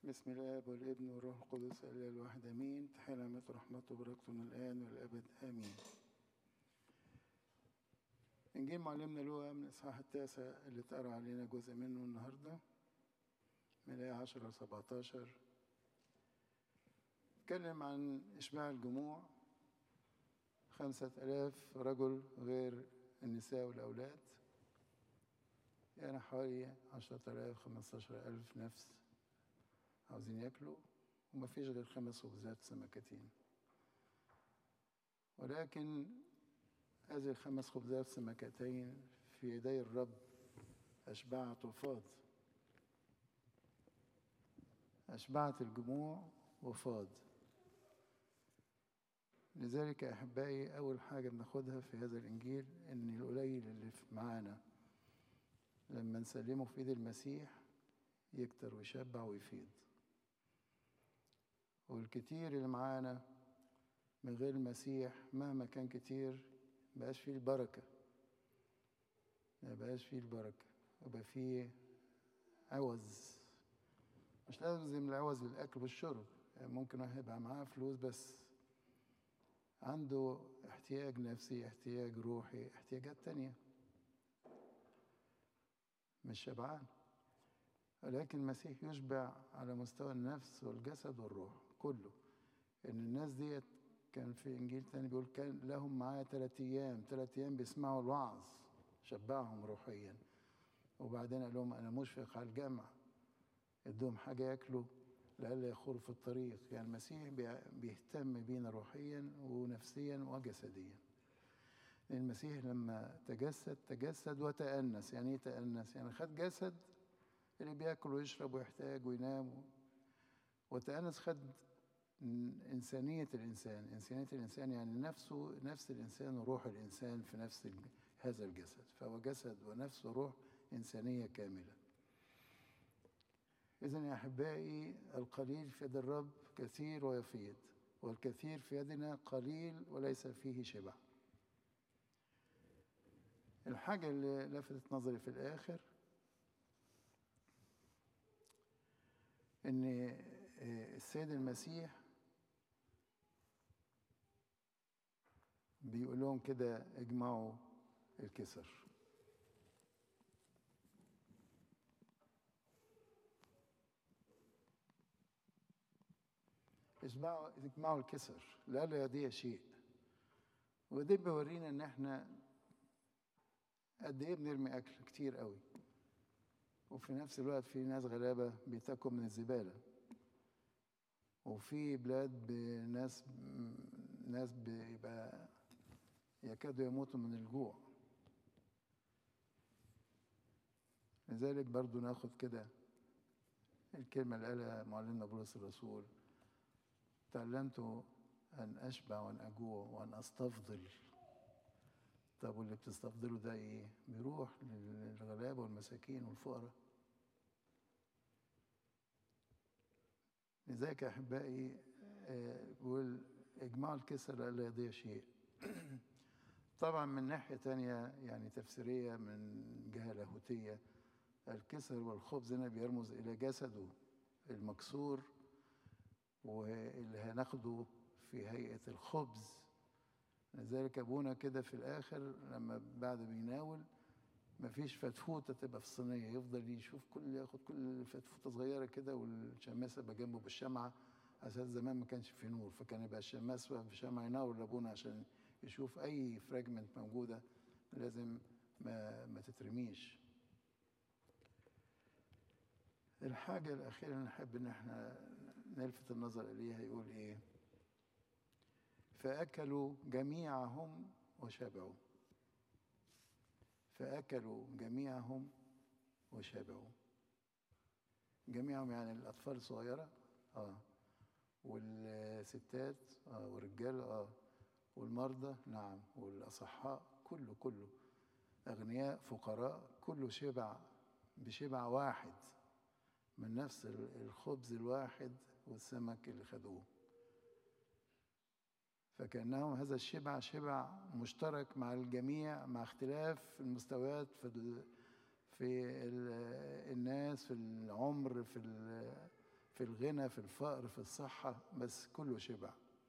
بسم الاب والابن والروح القدس الاله الواحد امين تحية نعمة ورحمته وبركته من الان والابد امين انجيل معلمنا لوقا من الاصحاح التاسع اللي اتقرا علينا جزء منه النهارده من الايه 10 ل 17 اتكلم عن اشباع الجموع خمسة آلاف رجل غير النساء والأولاد يعني حوالي عشرة آلاف خمستاشر ألف نفس عاوزين ياكلوا وما فيش غير خمس خبزات سمكتين ولكن هذه الخمس خبزات سمكتين في يدي الرب أشبعت وفاض أشبعت الجموع وفاض لذلك أحبائي أول حاجة بناخدها في هذا الإنجيل إن القليل اللي معانا لما نسلمه في إيد المسيح يكتر ويشبع ويفيض والكتير اللي معانا من غير المسيح مهما كان كتير مبقاش فيه البركة مبقاش فيه البركة يبقى فيه عوز مش لازم العوز للأكل والشرب يعني ممكن واحد يبقى معاه فلوس بس عنده احتياج نفسي احتياج روحي احتياجات تانية مش شبعان ولكن المسيح يشبع على مستوى النفس والجسد والروح كله ان الناس ديت كان في انجيل تاني بيقول كان لهم معاه ثلاث ايام ثلاث ايام بيسمعوا الوعظ شبعهم روحيا وبعدين قال لهم انا مشفق على الجمع ادوهم حاجه ياكلوا لئلا يخوروا في الطريق يعني المسيح بيهتم بينا روحيا ونفسيا وجسديا المسيح لما تجسد تجسد وتأنس يعني ايه تأنس يعني خد جسد اللي بياكل ويشرب ويحتاج وينام وتأنس خد إنسانية الإنسان إنسانية الإنسان يعني نفسه نفس الإنسان وروح الإنسان في نفس هذا الجسد فهو جسد ونفس وروح إنسانية كاملة إذا يا أحبائي القليل في يد الرب كثير ويفيض والكثير في يدنا قليل وليس فيه شبع الحاجة اللي لفتت نظري في الآخر إن السيد المسيح بيقول لهم كده اجمعوا الكسر اجمعوا اجمعوا الكسر لا لا يضيع شيء وده بيورينا ان احنا قد ايه بنرمي اكل كتير قوي وفي نفس الوقت في ناس غلابه بيتاكلوا من الزباله وفي بلاد ناس ناس بيبقى يكادوا يموتوا من الجوع لذلك برضو ناخد كده الكلمة اللي قالها معلمنا بولس الرسول تعلمت أن أشبع وأن أجوع وأن أستفضل طب واللي بتستفضله ده إيه؟ بيروح للغلابة والمساكين والفقراء لذلك يا أحبائي بيقول اجمعوا الكسر لا يضيع شيء طبعا من ناحية تانية يعني تفسيرية من جهة لاهوتية الكسر والخبز هنا بيرمز إلى جسده المكسور واللي هناخده في هيئة الخبز لذلك أبونا كده في الآخر لما بعد بيناول مفيش فتفوتة تبقى في الصينية يفضل يشوف كل ياخد كل فتفوتة صغيرة كده والشماسة يبقى جنبه بالشمعة أساس زمان ما كانش في نور فكان يبقى الشماس في شمعة ينور لأبونا عشان يشوف أي فراجمنت موجودة لازم ما, ما تترميش الحاجة الأخيرة اللي نحب إن احنا نلفت النظر إليها يقول إيه فأكلوا جميعهم وشبعوا فأكلوا جميعهم وشبعوا جميعهم يعني الأطفال الصغيرة آه والستات آه والرجال آه والمرضى نعم والأصحاء كله كله أغنياء فقراء كله شبع بشبع واحد من نفس الخبز الواحد والسمك اللي خدوه فكأنهم هذا الشبع شبع مشترك مع الجميع مع اختلاف المستويات في في الناس في العمر في في الغنى في الفقر في الصحة بس كله شبع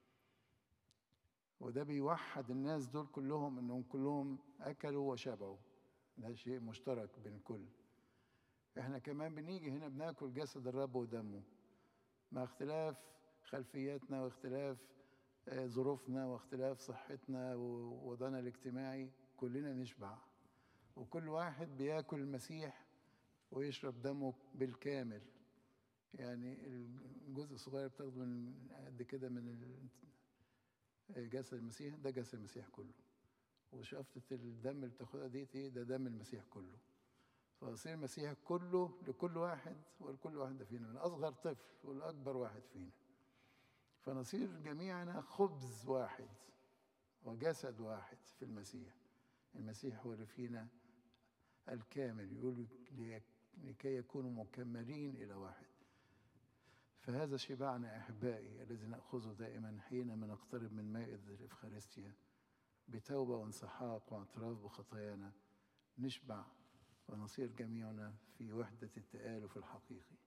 وده بيوحد الناس دول كلهم انهم كلهم اكلوا وشبعوا ده شيء مشترك بين الكل احنا كمان بنيجي هنا بناكل جسد الرب ودمه مع اختلاف خلفياتنا واختلاف ظروفنا واختلاف صحتنا ووضعنا الاجتماعي كلنا نشبع وكل واحد بياكل المسيح ويشرب دمه بالكامل يعني الجزء الصغير بتاخده من قد كده من جسد المسيح ده جسد المسيح كله وشفطة الدم اللي بتاخدها دي ايه ده دم المسيح كله فيصير المسيح كله لكل واحد ولكل واحدة فينا من أصغر طفل والأكبر واحد فينا فنصير جميعنا خبز واحد وجسد واحد في المسيح المسيح هو اللي فينا الكامل يقول لكي يكونوا مكملين إلى واحد فهذا شبعنا أحبائي الذي نأخذه دائما حينما نقترب من مائدة الإفخارستيا بتوبة وانسحاق واعتراف بخطايانا نشبع ونصير جميعنا في وحدة التآلف الحقيقي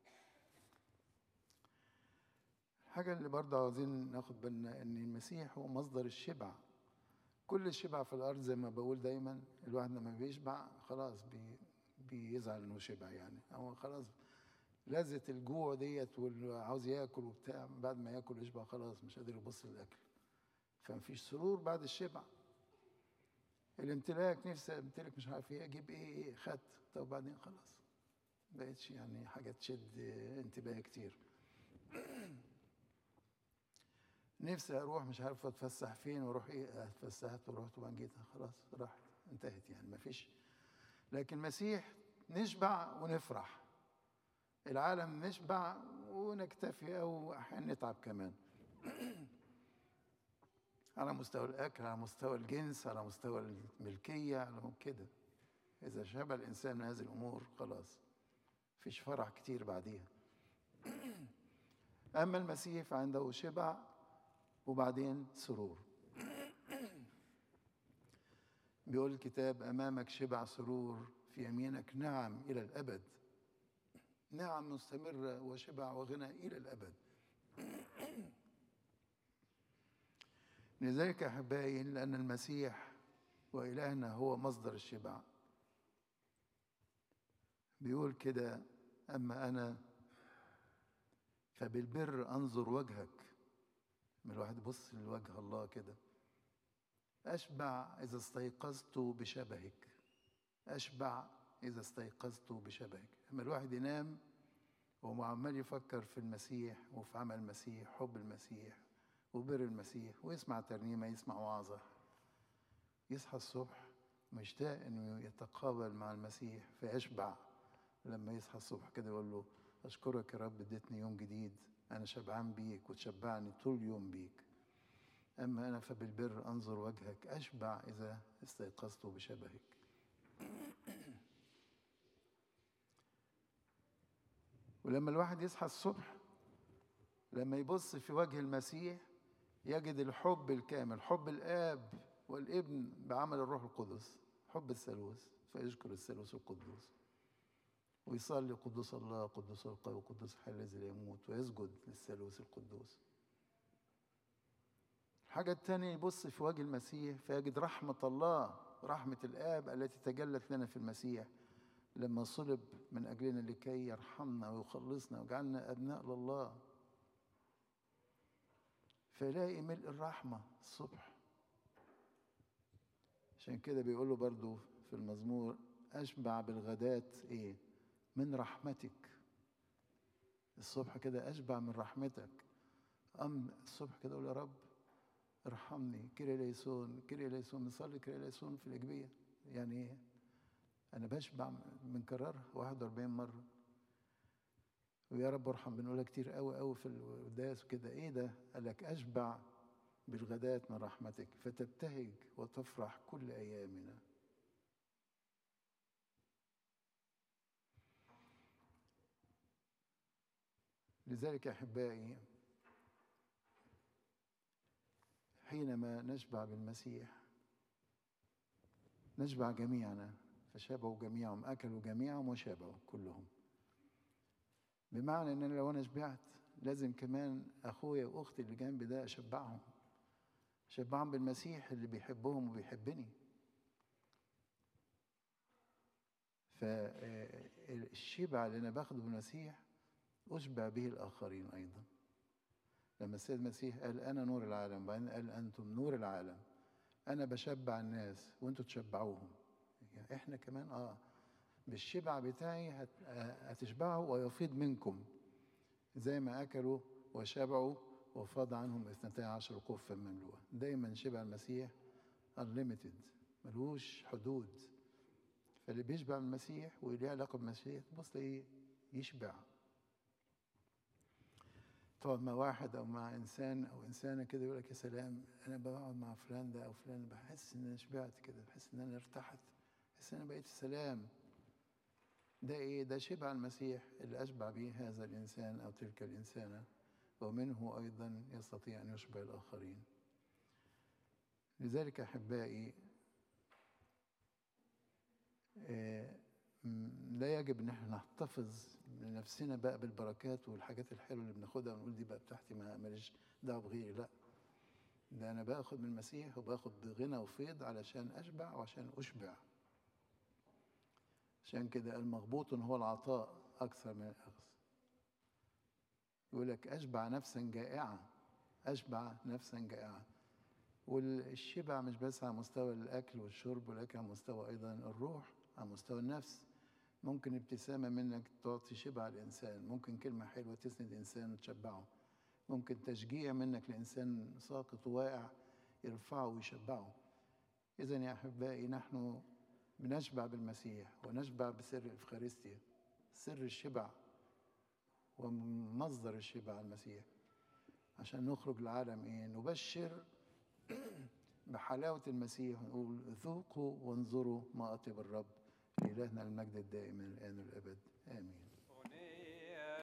الحاجة اللي برضه عاوزين ناخد بالنا إن المسيح هو مصدر الشبع كل الشبع في الأرض زي ما بقول دايما الواحد لما بيشبع خلاص بي بيزعل إنه شبع يعني هو خلاص لذة الجوع ديت وعاوز ياكل وبتاع بعد ما ياكل يشبع خلاص مش قادر يبص للأكل فمفيش سرور بعد الشبع الامتلاك نفسي امتلك مش عارف ايه اجيب ايه ايه خدت طب وبعدين خلاص بقتش يعني حاجه تشد انتباهي كتير نفسي اروح مش عارف اتفسح فين واروح ايه اتفسحت ورحت وبعدين جيت خلاص راحت انتهت يعني مفيش لكن المسيح نشبع ونفرح العالم نشبع ونكتفي او احيانا نتعب كمان على مستوى الأكل على مستوى الجنس على مستوى الملكية على كده إذا شبع الإنسان من هذه الأمور خلاص فيش فرح كتير بعديها أما المسيح فعنده شبع وبعدين سرور بيقول الكتاب أمامك شبع سرور في يمينك نعم إلى الأبد نعم مستمرة وشبع وغنى إلى الأبد لذلك أحبائي لأن المسيح وإلهنا هو مصدر الشبع بيقول كده أما أنا فبالبر أنظر وجهك من الواحد يبص لوجه الله كده أشبع إذا استيقظت بشبهك أشبع إذا استيقظت بشبهك أما الواحد ينام وهو عمال يفكر في المسيح وفي عمل المسيح حب المسيح وبر المسيح ويسمع ترنيمة يسمع وعظة يصحى الصبح مشتاق انه يتقابل مع المسيح فيشبع لما يصحى الصبح كده يقول له اشكرك يا رب اديتني يوم جديد انا شبعان بيك وتشبعني طول اليوم بيك اما انا فبالبر انظر وجهك اشبع اذا استيقظت بشبهك ولما الواحد يصحى الصبح لما يبص في وجه المسيح يجد الحب الكامل حب الاب والابن بعمل الروح القدس حب الثالوث فيشكر الثالوث القدوس ويصلي قدوس الله قدوس القوي قدوس الحي الذي لا يموت ويسجد للثالوث القدوس الحاجة الثانية يبص في وجه المسيح فيجد رحمة الله رحمة الآب التي تجلت لنا في المسيح لما صلب من أجلنا لكي يرحمنا ويخلصنا ويجعلنا أبناء لله فيلاقي ملء الرحمة الصبح عشان كده بيقولوا برضو في المزمور أشبع بالغداة إيه من رحمتك الصبح كده أشبع من رحمتك أم الصبح كده أقول يا رب ارحمني كيري ليسون كيري ليسون نصلي كيري ليسون في الإجبية يعني إيه أنا بشبع بنكررها 41 مرة ويا رب ارحم بنقولها كتير قوي قوي في القداس وكده ايه ده؟ قال لك اشبع بالغداة من رحمتك فتبتهج وتفرح كل ايامنا. لذلك احبائي حينما نشبع بالمسيح نشبع جميعنا فشبعوا جميعهم اكلوا جميعهم وشبعوا كلهم بمعنى ان أنا لو انا شبعت لازم كمان اخويا واختي اللي جنبي ده اشبعهم اشبعهم بالمسيح اللي بيحبهم وبيحبني فالشبع اللي انا باخده بالمسيح اشبع به الاخرين ايضا لما السيد المسيح قال انا نور العالم وبعدين قال انتم نور العالم انا بشبع الناس وانتوا تشبعوهم يعني احنا كمان اه بالشبع بتاعي هت- هتشبعوا ويفيض منكم زي ما اكلوا وشبعوا وفاض عنهم اثنتي عشر كفا مملوءة دايما شبع المسيح unlimited ملوش حدود فاللي بيشبع من المسيح واللي علاقة بالمسيح تبص ايه يشبع تقعد مع واحد او مع انسان او انسانه كده يقول لك يا سلام انا بقعد مع فلان ده او فلان بحس ان انا شبعت كده بحس ان انا ارتحت بحس ان انا بقيت في سلام ده ايه ده شبع المسيح اللي اشبع به هذا الانسان او تلك الانسانه ومنه ايضا يستطيع ان يشبع الاخرين لذلك احبائي آه، م- لا يجب ان احنا نحتفظ لنفسنا بقى بالبركات والحاجات الحلوه اللي بناخدها ونقول دي بقى بتاعتي ما ماليش دعوه بغيري لا ده انا باخد من المسيح وباخد بغنى وفيض علشان اشبع وعشان اشبع عشان كده المغبوط هو العطاء اكثر من الاخذ يقول لك اشبع نفسا جائعه اشبع نفسا جائعه والشبع مش بس على مستوى الاكل والشرب ولكن على مستوى ايضا الروح على مستوى النفس ممكن ابتسامه منك تعطي شبع الانسان ممكن كلمه حلوه تسند انسان وتشبعه ممكن تشجيع منك لانسان ساقط وواقع يرفعه ويشبعه اذا يا احبائي نحن بنشبع بالمسيح ونشبع بسر الافخارستيا سر الشبع ومصدر الشبع المسيح عشان نخرج العالم ايه نبشر بحلاوة المسيح ونقول ذوقوا وانظروا ما أطيب الرب لإلهنا المجد الدائم من الآن والأبد آمين